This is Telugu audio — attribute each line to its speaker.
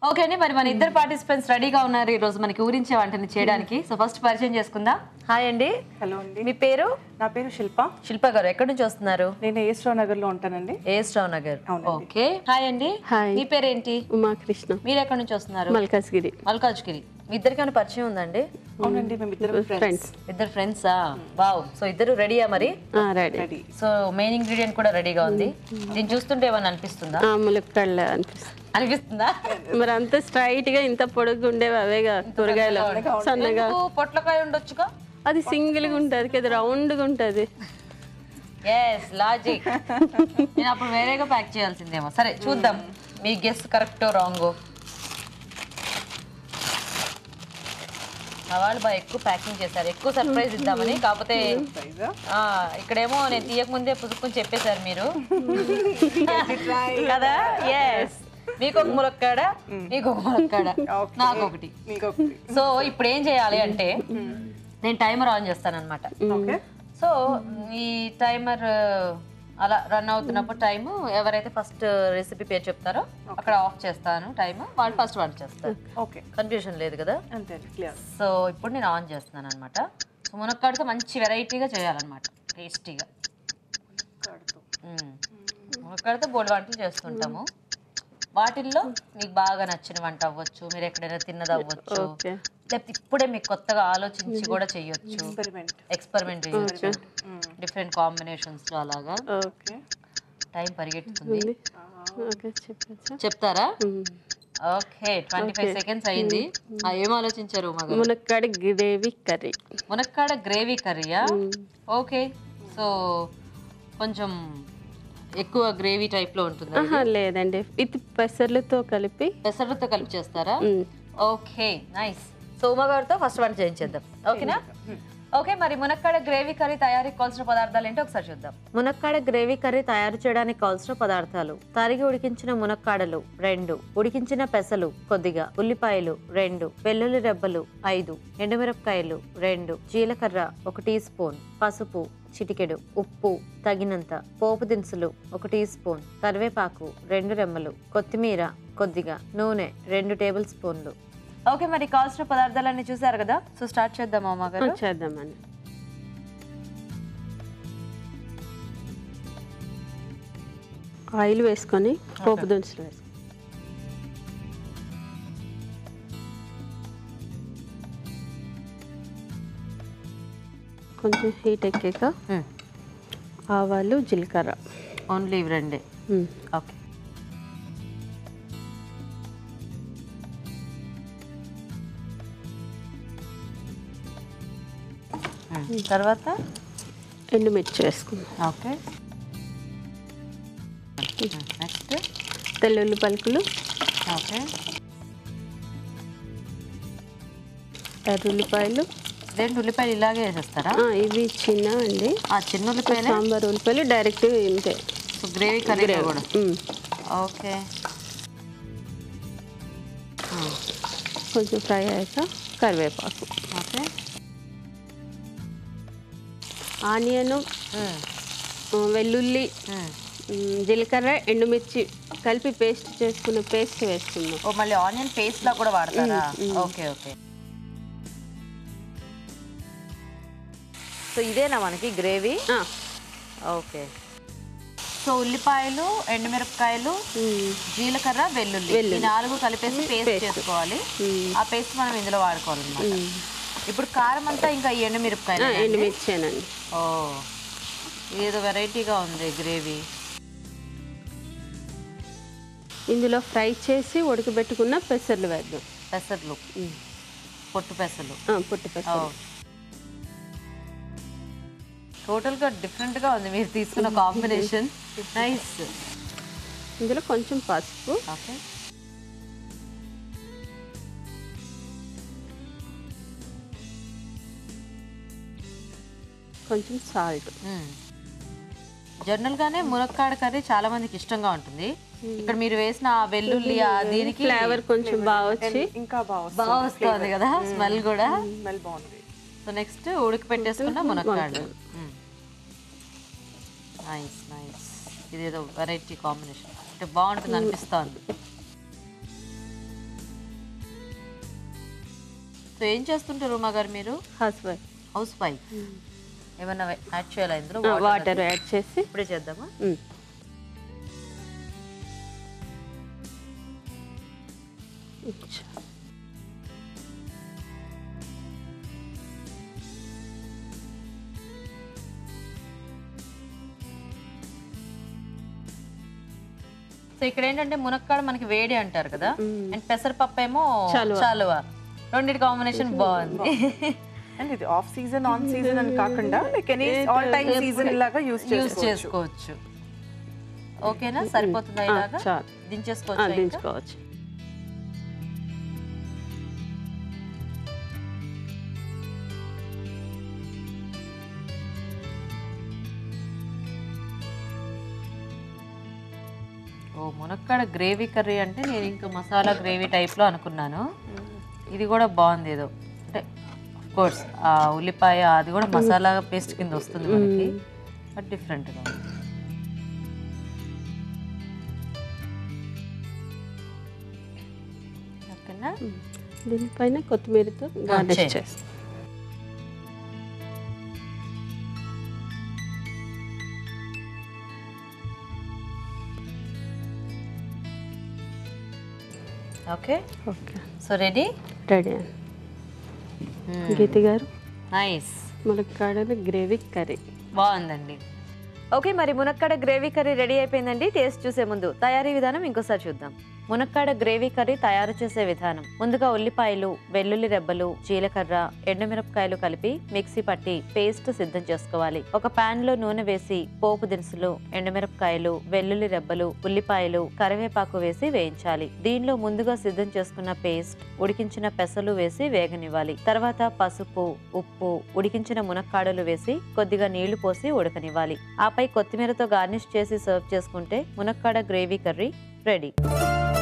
Speaker 1: ఓకే అండి మరి మన ఇద్దరు పార్టిసిపెంట్స్ రెడీగా ఉన్నారు ఈ రోజు మనకి ఊరించే వంటని చేయడానికి సో ఫస్ట్ పరిచయం చేసుకుందా హాయ్ అండి
Speaker 2: హలో అండి
Speaker 1: మీ పేరు
Speaker 2: నా పేరు శిల్ప
Speaker 1: శిల్ప గారు ఎక్కడి నుంచి వస్తున్నారు
Speaker 2: నేను ఏస్రావు నగర్లో ఉంటానండి
Speaker 1: ఏఎస్ రావు నగర్
Speaker 2: అవునండి.
Speaker 1: ఓకే హాయ్ అండి
Speaker 3: హాయ్
Speaker 1: మీ పేరేంటి
Speaker 3: ఉమాకృష్ణ
Speaker 1: మీరు ఎక్కడి నుంచి వస్తున్నారు
Speaker 3: మల్కాజ్గిరి
Speaker 1: మల్కాజ్గిరి మీ ఇద్దరికైనా పరిచయం ఉందండి
Speaker 2: అవునండి మేము ఇద్దరు
Speaker 3: ఫ్రెండ్స్
Speaker 1: ఇద్దరు ఫ్రెండ్సా వావ్ సో ఇద్దరు రెడీయా మరి
Speaker 3: ready
Speaker 2: ready
Speaker 1: so main ingredient కూడా రెడీగా ఉంది దీన్ని చూస్తుంటే ఏమన్నా అనిపిస్తుందా
Speaker 3: ములక్కళ్ళ అనిపిస్తుంది
Speaker 1: అనిపిస్తుందా
Speaker 3: మరి అంత స్ట్రైట్ గా ఇంత పొడుగు ఉండేవి అవేగా కూరగాయలు సన్నగా
Speaker 1: ఎందుకు పొట్లకాయ ఉండొచ్చుగా
Speaker 3: అది సింగిల్ గా ఉంటది కదా రౌండ్ గా ఉంటది
Speaker 1: ఎస్ లాజిక్ నేను అప్పుడు వేరేగా ప్యాక్ చేయాల్సిందేమో సరే చూద్దాం మీ గెస్ కరెక్టో రాంగో మా వాళ్ళు బాగా ఎక్కువ ప్యాకింగ్ చేశారు ఎక్కువ సర్ప్రైజ్ ఇద్దామని కాకపోతే
Speaker 2: ప్రైజా
Speaker 1: ఆ, ఇక్కడేమో నేను తీయక ముందే పుసుక్కుని చెప్పేశారు మీరు కదా ఎస్ మీకు ఒక ములక్కాడ మీకు ఒక ములక్కాడ
Speaker 2: Okay.
Speaker 1: నాకు ఒకటి
Speaker 2: మీకు ఒకటి
Speaker 1: సో ఇప్పుడు ఏం చేయాలి అంటే నేను టైమర్ ఆన్ చేస్తాను అనమాట
Speaker 2: ఓకే
Speaker 1: సో ఈ టైమర్ అలా రన్ అవుతున్నప్పుడు టైం ఎవరైతే ఫస్ట్ రెసిపీ పేరు చెప్తారో అక్కడ ఆఫ్ చేస్తాను టైం వాళ్ళు ఫస్ట్ వంట చేస్తారు
Speaker 2: ఓకే
Speaker 1: కన్ఫ్యూజన్ లేదు కదా
Speaker 2: అంతే క్లియర్
Speaker 1: సో ఇప్పుడు నేను ఆన్ చేస్తున్నాను అనమాట సో మునక్కాడతో మంచి వెరైటీగా చేయాలన్నమాట టేస్టీగా
Speaker 2: కడుతూ
Speaker 1: మునక్కాడతో బోల్డ్ వంటలు చేస్తుంటాము వాటిల్లో మీకు బాగా నచ్చిన వంట అవ్వచ్చు మీరు ఎక్కడైనా తిన్నది అవ్వచ్చు
Speaker 3: ఓకే
Speaker 1: లేకపోతే ఇప్పుడే మీకు కొత్తగా ఆలోచించి కూడా చేయొచ్చు
Speaker 2: ఎక్స్పెరిమెంట్
Speaker 1: ఎక్స్పెరిమెంట్ చేయొచ్చు డిఫరెంట్ కాంబినేషన్స్ లో అలాగా
Speaker 3: ఓకే
Speaker 1: టైం పరిగెట్టుతుంది
Speaker 3: ఓకే చెప్పచ్చా
Speaker 1: చెప్తారా ఓకే ట్వంటీ ఫైవ్ సెకండ్స్ అయింది ఆ, ఏం ఆలోచించారు మగ
Speaker 3: మునక్కాడ గ్రేవీ కర్రీ
Speaker 1: మునక్కాడ గ్రేవీ కర్రీయా ఓకే సో కొంచెం ఎక్కువ గ్రేవీ టైప్ లో ఉంటుంది
Speaker 3: ఆహా లేదండి విత్ పెసర్లతో కలిపి
Speaker 1: పెసరతో కలిపి చేస్తారా
Speaker 3: మ్,
Speaker 1: ఓకే నైస్ సో ఉమా గారితో ఫస్ట్ వన్ చేయించేద్దాం ఓకేనా ఓకే మరి మునక్కాడ గ్రేవీ కర్రీ తయారీకి కావాల్సిన పదార్థాలు ఏంటో ఒకసారి చూద్దాం మునక్కాడ గ్రేవీ కర్రీ తయారు చేయడానికి కావాల్సిన పదార్థాలు తరిగి ఉడికించిన మునక్కాడలు రెండు ఉడికించిన పెసలు కొద్దిగా ఉల్లిపాయలు రెండు వెల్లుల్లి రెబ్బలు ఐదు ఎండుమిరపకాయలు రెండు జీలకర్ర ఒక టీ స్పూన్ పసుపు చిటికెడు ఉప్పు తగినంత పోపు దినుసులు ఒక టీ స్పూన్ కరివేపాకు రెండు రెమ్మలు కొత్తిమీర కొద్దిగా నూనె రెండు టేబుల్ స్పూన్లు ఓకే మరి కావాల్సిన పదార్థాలన్నీ చూసారు కదా సో స్టార్ట్ చేద్దాం అమ్మ గారు
Speaker 3: చేద్దామని ఆయిల్ వేసుకొని పోపు దినుసులు వేసుకొని కొంచెం హీట్ ఎక్కాక ఆవాలు జీలకర్ర
Speaker 1: ఓన్లీ ఇవి రెండే
Speaker 3: మ్,
Speaker 1: ఓకే తర్వాత
Speaker 3: ఎండుమిర్చి వేసుకుందాం
Speaker 1: ఓకే నెక్స్ట్
Speaker 3: తెల్లుల్లి పలుకులు
Speaker 1: ఓకే
Speaker 3: ఎర్రుల్లిపాయలు
Speaker 1: రెండు ఉల్లిపాయలు ఇలాగే వేసేస్తారా
Speaker 3: ఆ, ఇవి చిన్న అండి
Speaker 1: ఆ చిన్న ఉల్లిపాయలే
Speaker 3: సాంబార్ ఉల్లిపాయలు డైరెక్ట్ ఇంతే
Speaker 1: సో గ్రేవీ కర్రీ కూడా
Speaker 3: మ్,
Speaker 1: ఓకే
Speaker 3: కొంచెం ఫ్రై అయ్యాక కరివేపాకు
Speaker 1: ఓకే
Speaker 3: ఆనియన్ వెల్లుల్లి మ్, జీలకర్ర ఎండుమిర్చి కలిపి పేస్ట్ చేసుకున్న పేస్ట్ వేసుకుందాం
Speaker 1: ఓ మళ్ళీ ఆనియన్ పేస్ట్ లా కూడా వాడతారా ఓకే ఓకే సో ఇదేనా మనకి గ్రేవీ
Speaker 3: ఆ,
Speaker 1: ఓకే సో ఉల్లిపాయలు ఎండుమిరపకాయలు
Speaker 3: మ్,
Speaker 1: జీలకర్ర వెల్లుల్లి ఈ నాలుగు కలిపేసి పేస్ట్ చేసుకోవాలి ఆ పేస్ట్ మనం ఇందులో వాడుకోవాలన్నమాట
Speaker 3: మ్.
Speaker 1: ఇప్పుడు కారం అంతా ఇంకా ఈ
Speaker 3: ఆ,
Speaker 1: ఎండుమిరపకాయలు
Speaker 3: ఎండుమిర్చేనండి
Speaker 1: ఓ ఏదో వెరైటీగా ఉంది గ్రేవీ
Speaker 3: ఇందులో ఫ్రై చేసి ఉడకబెట్టుకున్న పెసర్లు వేద్దాం
Speaker 1: పెసర్లు పొట్టు పెసలు
Speaker 3: ఆ, పొట్టు పెసర్లు
Speaker 1: టోటల్ గా డిఫరెంట్ గా ఉంది మీరు తీసుకున్న కాంబినేషన్ నైస్
Speaker 3: ఇందులో కొంచెం పసుపు
Speaker 1: ఓకే
Speaker 3: కొంచెం సాల్ట్
Speaker 1: జనరల్ గానే మునక్కాడ కర్రీ చాలా మందికి ఇష్టంగా ఉంటుంది ఇక్కడ మీరు వేసిన ఆ వెల్లుల్లి ఆ దీనికి
Speaker 3: ఫ్లేవర్ కొంచెం బాగా వచ్చి
Speaker 2: ఇంకా బాగా
Speaker 1: బాగా వస్తుంది కదా స్మెల్ కూడా
Speaker 2: స్మెల్ బాగుంది
Speaker 1: సో నెక్స్ట్ ఉడికి పెట్టేసుకున్న మునక్కాడలు నైస్ నైస్ ఇది ఏదో వెరైటీ కాంబినేషన్ అంటే బాగుంటుంది అనిపిస్తోంది సో ఏం చేస్తుంటారు ఉమా గారు మీరు
Speaker 3: హౌస్ వైఫ్
Speaker 1: హౌస్ వైఫ్ ఏమన్నా యాడ్ చేయాలా ఇందులో
Speaker 3: వాటర్ యాడ్ చేసి
Speaker 1: ఇప్పుడే చేద్దామా
Speaker 3: ఉమ్. ఇచ్చా.
Speaker 1: సో ఇక్కడ ఏంటంటే మునక్కాడ మనకి వేడి అంటారు కదా
Speaker 3: మ్మ్.
Speaker 1: అండ్ పెసరపప్పు ఏమో
Speaker 3: చలువ.
Speaker 1: చాలువ రెండింటి కాంబినేషన్ బాగుంది
Speaker 2: అండ్ ఇది ఆఫ్ సీజన్ ఆన్ సీజన్ అని కాకుండా like any all time season లాగా యూస్
Speaker 1: యూస్
Speaker 2: చేసుకోవచ్చు
Speaker 1: చేసుకోవచ్చు ఓకేనా సరిపోతుందా
Speaker 3: ఆ,
Speaker 1: ఇలాగా
Speaker 3: చాలు ఆ,
Speaker 1: దించేసుకోవచ్చు ఇంకా?
Speaker 3: దించుకోవచ్చు
Speaker 1: ఓ మునక్కాడ గ్రేవీ కర్రీ అంటే నేను ఇంకా మసాలా గ్రేవీ టైప్లో అనుకున్నాను ఇది కూడా బాగుంది ఏదో అంటే కోర్స్ ఆ ఉల్లిపాయ అది కూడా మసాలా పేస్ట్ కింద వస్తుంది మనకి బట్ డిఫరెంట్గా ఉంది ఓకేనా
Speaker 3: ఉమ్. దీనిపైన కొత్తిమీరతో గార్నిష్
Speaker 1: చేయండి.
Speaker 3: చేస్తాం
Speaker 1: okay
Speaker 3: okay
Speaker 1: so ready
Speaker 3: ready అండి గీతి గారు
Speaker 1: నైస్
Speaker 3: ములక్కాడలు గ్రేవీ కర్రీ
Speaker 1: బాగుందండి ఓకే మరి మునక్కాడ గ్రేవీ కర్రీ రెడీ అయిపోయిందండి టేస్ట్ చూసే ముందు తయారీ విధానం ఇంకోసారి చూద్దాం మునక్కాడ గ్రేవీ కర్రీ తయారు చేసే విధానం ముందుగా ఉల్లిపాయలు వెల్లుల్లి రెబ్బలు జీలకర్ర ఎండుమిరపకాయలు కలిపి మిక్సీ పట్టి పేస్ట్ సిద్ధం చేసుకోవాలి ఒక పాన్ లో నూనె వేసి పోపు దినుసులు ఎండుమిరపకాయలు వెల్లుల్లి రెబ్బలు ఉల్లిపాయలు కరివేపాకు వేసి వేయించాలి దీనిలో ముందుగా సిద్ధం చేసుకున్న పేస్ట్ ఉడికించిన పెసలు వేసి వేగనివ్వాలి తర్వాత పసుపు ఉప్పు ఉడికించిన మునక్కాడలు వేసి కొద్దిగా నీళ్లు పోసి ఉడకనివ్వాలి ఆపై కొత్తిమీరతో గార్నిష్ చేసి సర్వ్ చేసుకుంటే మునక్కాడ గ్రేవీ కర్రీ రెడీ